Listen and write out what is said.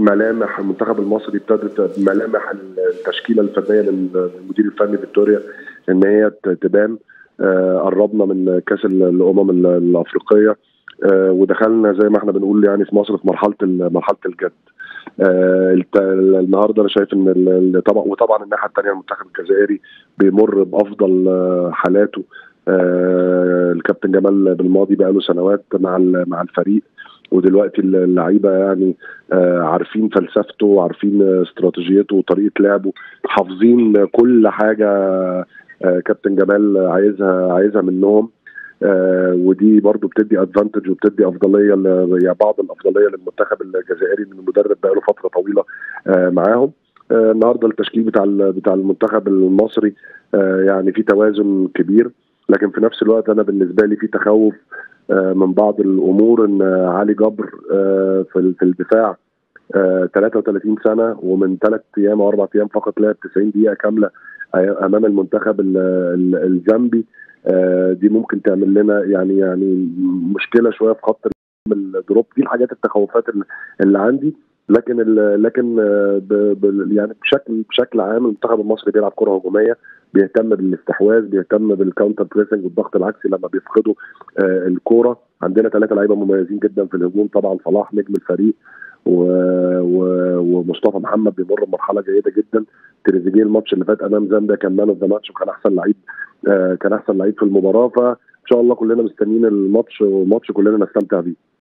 ملامح المنتخب المصري ابتدت ملامح التشكيله الفنيه للمدير الفني فيكتوريا ان هي تبان قربنا من كاس الامم الافريقيه ودخلنا زي ما احنا بنقول يعني في مصر في مرحله مرحله الجد النهارده انا شايف ان طبعا وطبعا الناحيه الثانيه المنتخب الجزائري بيمر بافضل حالاته الكابتن جمال بالماضي بقى له سنوات مع مع الفريق ودلوقتي اللعيبه يعني عارفين فلسفته وعارفين استراتيجيته وطريقه لعبه حافظين كل حاجه كابتن جمال عايزها عايزها منهم آه ودي برضو بتدي ادفانتج وبتدي افضليه يعني بعض الافضليه للمنتخب الجزائري من المدرب بقى له فتره طويله آه معاهم آه النهارده التشكيل بتاع بتاع المنتخب المصري آه يعني في توازن كبير لكن في نفس الوقت انا بالنسبه لي في تخوف آه من بعض الامور ان علي جبر آه في في الدفاع آه 33 سنه ومن ثلاث ايام او اربع ايام فقط لعب 90 دقيقه كامله امام المنتخب الزامبي دي ممكن تعمل لنا يعني يعني مشكله شويه في خط الدروب دي الحاجات التخوفات اللي عندي لكن لكن ب ب يعني بشكل بشكل عام المنتخب المصري بيلعب كره هجوميه بيهتم بالاستحواذ بيهتم بالكاونتر بريسنج والضغط العكسي لما بيفقدوا الكوره عندنا ثلاثه لعيبه مميزين جدا في الهجوم طبعا صلاح نجم الفريق و... و... ومصطفى محمد بيمر بمرحله جيده جدا تريزيجيه الماتش اللي فات امام زامبيا كان مان اوف ذا ماتش وكان احسن لعيب آه كان احسن لعيب في المباراه فان شاء الله كلنا مستنيين الماتش وماتش كلنا نستمتع بيه